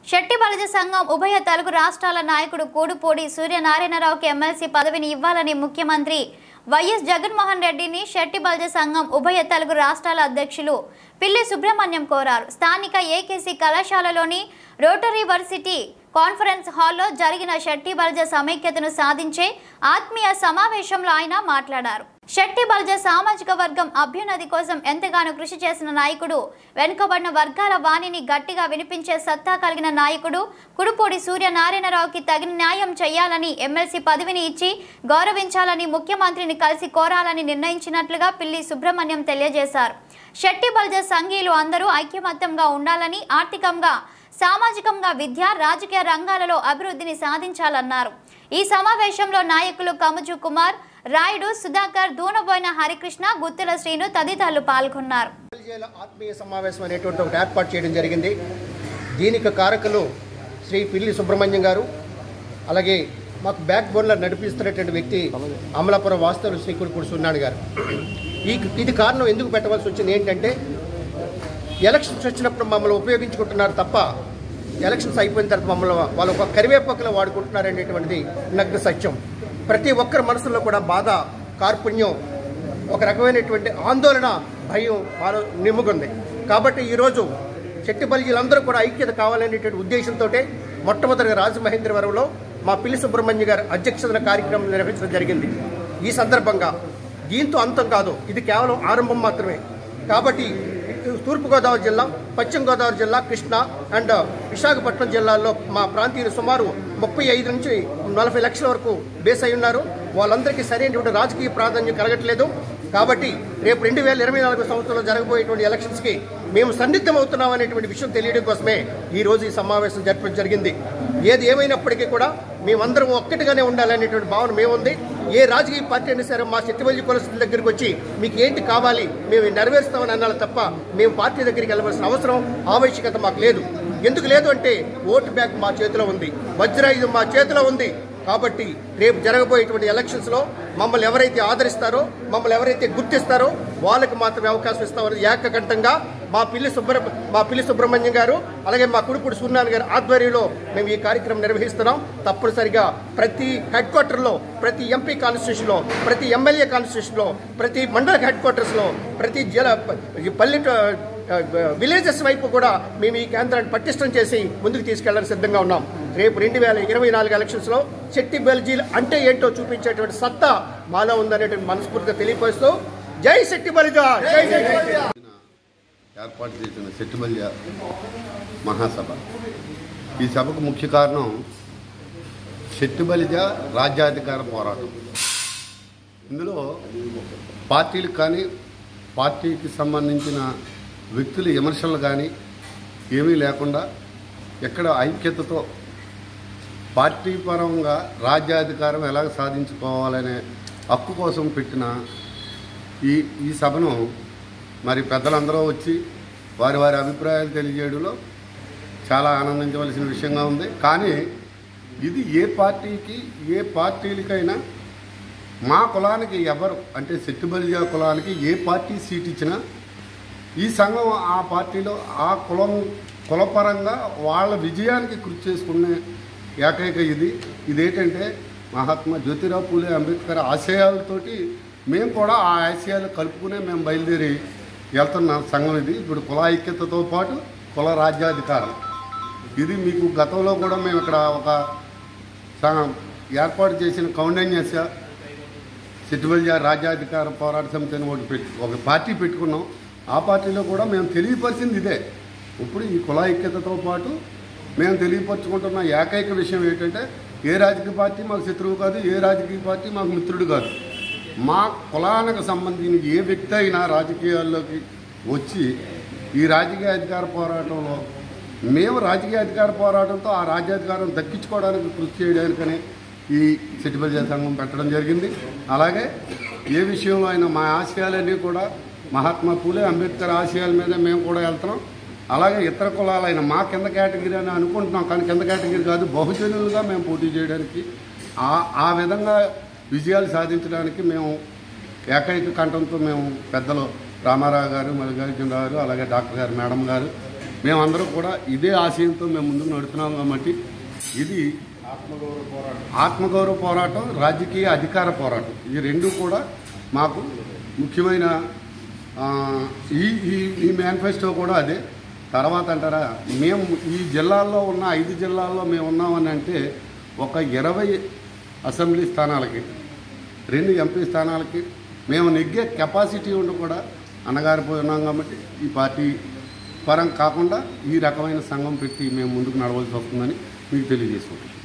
శెట్టి బలిజ సంఘం ఉభయ తెలుగు రాష్ట్రాల నాయకుడు కూడుపూడి సూర్యనారాయణరావుకి ఎమ్మెల్సీ పదవిని ఇవ్వాలని ముఖ్యమంత్రి వైఎస్ జగన్మోహన్ రెడ్డిని శెట్టి బలిజ సంఘం ఉభయ తెలుగు రాష్ట్రాల అధ్యక్షులు పిల్లి సుబ్రహ్మణ్యం కోరారు స్థానిక ఏకేసీ కళాశాలలోని రోటరీ వర్సిటీ కాన్ఫరెన్స్ హాల్లో జరిగిన శెట్టి బల్జ సమైక్యతను సాధించే ఆత్మీయ సమావేశంలో ఆయన మాట్లాడారు శెట్టి బల్జ సామాజిక వర్గం అభ్యున్నతి కోసం ఎంతగానో కృషి చేసిన నాయకుడు వెనుకబడిన వర్గాల వాణిని గట్టిగా వినిపించే సత్తా కలిగిన నాయకుడు కుడుపూడి సూర్యనారాయణరావుకి తగిన న్యాయం చేయాలని ఎమ్మెల్సీ పదవిని ఇచ్చి గౌరవించాలని ముఖ్యమంత్రిని కలిసి కోరాలని నిర్ణయించినట్లుగా పిల్లి సుబ్రహ్మణ్యం తెలియజేశారు శెట్టి బల్జ సంఘీయులు అందరూ ఐక్యమత్యంగా ఉండాలని ఆర్థికంగా సామాజికంగా విద్య రాజకీయ రంగాలలో అభివృద్ధిని సాధించాలన్నారు ఈ సమావేశంలో నాయకులు కముజు కుమార్ రాయుడు సుధాకర్ దూనబోయిన హరికృష్ణ గుత్తుల శ్రీను తదితరులు పాల్గొన్నారు ఎమ్మెల్యేల ఆత్మీయ సమావేశం అనేటువంటి ఒకటి ఏర్పాటు చేయడం జరిగింది దీనికి కారకులు శ్రీ పిల్లి సుబ్రహ్మణ్యం గారు అలాగే మాకు బ్యాక్ బోన్లో నడిపిస్తున్నటువంటి వ్యక్తి అమలాపురం వాస్తవులు శ్రీ కుడుకుడు సున్నాడు గారు ఈ ఇది కారణం ఎందుకు పెట్టవలసి వచ్చింది ఏంటంటే ఎలక్షన్స్ వచ్చినప్పుడు మమ్మల్ని ఉపయోగించుకుంటున్నారు తప్ప ఎలక్షన్స్ అయిపోయిన తర్వాత మమ్మల్ని వాళ్ళు ఒక కరివేపకలో వాడుకుంటున్నారు అనేటువంటిది నగ్న సత్యం ప్రతి ఒక్కరి మనసులో కూడా బాధ కార్పుణ్యం ఒక రకమైనటువంటి ఆందోళన భయం మాలో నిమ్ముకుంది కాబట్టి ఈరోజు శక్తి బలిజీలందరూ కూడా ఐక్యత కావాలనేటువంటి ఉద్దేశంతో మొట్టమొదటిగా రాజమహేంద్రవరంలో మా పిల్లి సుబ్రహ్మణ్య గారి అధ్యక్షతన కార్యక్రమం నిర్వహించడం జరిగింది ఈ సందర్భంగా దీంతో అంతం కాదు ఇది కేవలం ఆరంభం మాత్రమే కాబట్టి తూర్పుగోదావరి జిల్లా పశ్చిమ గోదావరి జిల్లా కృష్ణా అండ్ విశాఖపట్నం జిల్లాల్లో మా ప్రాంతీయులు సుమారు ముప్పై ఐదు నుంచి నలభై లక్షల వరకు బేస్ అయి ఉన్నారు వాళ్ళందరికీ సరైనటువంటి రాజకీయ ప్రాధాన్యం కలగట్లేదు కాబట్టి రేపు రెండు వేల ఇరవై నాలుగు సంవత్సరంలో జరగబోయేటువంటి ఎలక్షన్స్కి మేము సన్నిద్ధం అవుతున్నాం అనేటువంటి విషయం తెలియడం కోసమే ఈ రోజు ఈ సమావేశం జరపడం జరిగింది ఏది ఏమైనప్పటికీ కూడా మేమందరం ఒక్కటిగానే ఉండాలనేటువంటి భావన మేముంది ఏ రాజకీయ పార్టీ అయినా సరే మా శక్తివల్లి కులస్తుల దగ్గరికి వచ్చి మీకు ఏంటి కావాలి మేము నెరవేరుస్తామని అన్నాలి తప్ప మేము పార్టీ దగ్గరికి వెళ్ళవలసిన అవసరం ఆవశ్యకత మాకు లేదు ఎందుకు లేదు అంటే ఓటు బ్యాంక్ మా చేతిలో ఉంది వజ్రాయుధం మా చేతిలో ఉంది కాబట్టి రేపు జరగబోయేటువంటి ఎలక్షన్స్లో మమ్మల్ని ఎవరైతే ఆదరిస్తారో మమ్మల్ని ఎవరైతే గుర్తిస్తారో వాళ్ళకి మాత్రమే అవకాశం ఇస్తామని ఏకకంఠంగా మా పిల్లి సుబ్ర మా పిల్లి సుబ్రహ్మణ్యం గారు అలాగే మా కుడుపుడు సూర్యనారాయణ గారి ఆధ్వర్యంలో మేము ఈ కార్యక్రమం నిర్వహిస్తున్నాం తప్పనిసరిగా ప్రతి హెడ్ క్వార్టర్లో ప్రతి ఎంపీ కాన్స్టిట్యూషన్లో ప్రతి ఎమ్మెల్యే కాన్స్టిట్యూషన్లో ప్రతి మండల హెడ్ క్వార్టర్స్లో ప్రతి జిల్లా పల్లె విలేజెస్ వైపు కూడా మేము ఈ కేంద్రాన్ని పటిష్టం చేసి ముందుకు తీసుకెళ్లాలని సిద్ధంగా ఉన్నాం రేపు రెండు వేల ఇరవై నాలుగు ఎలక్షన్స్లో శక్తి బెల్జీలు అంటే ఏంటో చూపించేటువంటి సత్తా మాలో ఉందనేటువంటి మనస్ఫూర్తిగా తెలియపరుస్తూ జై శక్తి బలిజా జై శక్తి బలిజా ఏర్పాటు చేసిన సెట్టుబల్య మహాసభ ఈ సభకు ముఖ్య కారణం సెట్టుబలిజ రాజ్యాధికార పోరాటం ఇందులో పార్టీలకు కానీ పార్టీకి సంబంధించిన వ్యక్తుల విమర్శలు కానీ ఏమీ లేకుండా ఎక్కడ ఐక్యతతో పార్టీ పరంగా రాజ్యాధికారం ఎలా సాధించుకోవాలనే హక్కు కోసం పెట్టిన ఈ ఈ సభను మరి పెద్దలందరూ వచ్చి వారి వారి అభిప్రాయాలు తెలియజేయడంలో చాలా ఆనందించవలసిన విషయంగా ఉంది కానీ ఇది ఏ పార్టీకి ఏ పార్టీలకైనా మా కులానికి ఎవరు అంటే సెట్టుబలిజా కులానికి ఏ పార్టీ సీట్ ఇచ్చినా ఈ సంఘం ఆ పార్టీలో ఆ కులం కులపరంగా వాళ్ళ విజయానికి కృషి చేసుకునే ఏకైక ఇది ఇదేంటంటే మహాత్మా జ్యోతిరావు పూలే అంబేద్కర్ ఆశయాలతోటి మేము కూడా ఆ ఆశయాలు కలుపుకునే మేము బయలుదేరి వెళ్తున్న సంఘం ఇది ఇప్పుడు కుల ఐక్యతతో పాటు కుల రాజ్యాధికారం ఇది మీకు గతంలో కూడా మేము ఇక్కడ ఒక స- ఏర్పాటు చేసిన కౌండన్యస సిట్టుబల్జా రాజ్యాధికార పోరాట సమితి అని ఒకటి పెట్టి ఒక పార్టీ పెట్టుకున్నాం ఆ పార్టీలో కూడా మేము తెలియపరిచింది ఇదే ఇప్పుడు ఈ కుల ఐక్యతతో పాటు మేము తెలియపరచుకుంటున్న ఏకైక విషయం ఏంటంటే ఏ రాజకీయ పార్టీ మాకు శత్రువు కాదు ఏ రాజకీయ పార్టీ మాకు మిత్రుడు కాదు మా కులానికి సంబంధించిన ఏ వ్యక్తి అయినా రాజకీయాల్లోకి వచ్చి ఈ రాజకీయ అధికార పోరాటంలో మేము రాజకీయ అధికార పోరాటంతో ఆ రాజ్యాధికారం దక్కించుకోవడానికి కృషి చేయడానికని ఈ సిటిబల్ సంఘం పెట్టడం జరిగింది అలాగే ఏ విషయంలో అయినా మా ఆశయాలన్నీ కూడా మహాత్మా పూలే అంబేద్కర్ ఆశయాల మీద మేము కూడా వెళ్తున్నాం అలాగే ఇతర కులాలైన మా కింద కేటగిరీ అని అనుకుంటున్నాం కానీ కింద కేటగిరీ కాదు బహుజనులుగా మేము పోటీ చేయడానికి ఆ ఆ విధంగా విజయాలు సాధించడానికి మేము ఏకైక కంఠంతో మేము పెద్దలు రామారావు గారు మల్లికార్జున గారు అలాగే డాక్టర్ గారు మేడం గారు మేమందరం కూడా ఇదే ఆశయంతో మేము ముందుకు నడుతున్నాం కాబట్టి ఇది ఆత్మగౌరవ పోరాటం రాజకీయ అధికార పోరాటం ఈ రెండు కూడా మాకు ముఖ్యమైన ఆ, ఈ ఈ ఈ మేనిఫెస్టో కూడా అదే తర్వాత అంటారా మేము ఈ జిల్లాల్లో ఉన్న ఐదు జిల్లాల్లో మేము ఉన్నామని అంటే ఒక ఇరవై అసెంబ్లీ స్థానాలకి రెండు ఎంపీ స్థానాలకి మేము నెగ్గే కెపాసిటీ ఉండి కూడా అన్నగారిపోయి ఉన్నాం కాబట్టి ఈ పార్టీ పరం కాకుండా ఈ రకమైన సంఘం పెట్టి మేము ముందుకు నడవలసి వస్తుందని మీకు తెలియజేసుకుంటాం